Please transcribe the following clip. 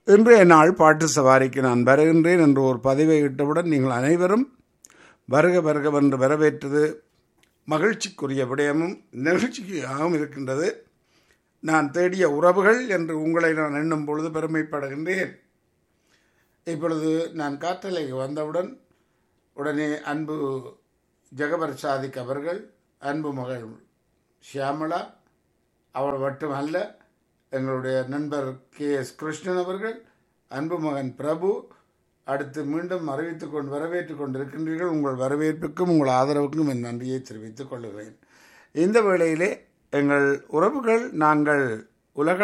இன்றைய நாள் பாட்டு சவாரிக்கு நான் வருகின்றேன் என்று ஒரு பதிவை இட்டவுடன் நீங்கள் அனைவரும் வருக வருகவென்று வரவேற்றது மகிழ்ச்சிக்குரிய விடயமும் நிகழ்ச்சியாகவும் இருக்கின்றது நான் தேடிய உறவுகள் என்று உங்களை நான் எண்ணும் பொழுது பெருமைப்படுகின்றேன் இப்பொழுது நான் காற்றலைக்கு வந்தவுடன் உடனே அன்பு ஜெகபர் சாதிக் அவர்கள் அன்பு மகள் ஷியாமளா அவள் மட்டுமல்ல எங்களுடைய நண்பர் கே எஸ் கிருஷ்ணன் அவர்கள் அன்பு மகன் பிரபு அடுத்து மீண்டும் அறிவித்துக் கொண்டு வரவேற்றுக் கொண்டிருக்கின்றீர்கள் உங்கள் வரவேற்புக்கும் உங்கள் ஆதரவுக்கும் என் நன்றியை தெரிவித்துக் கொள்கிறேன் இந்த வேளையிலே எங்கள் உறவுகள் நாங்கள் உலக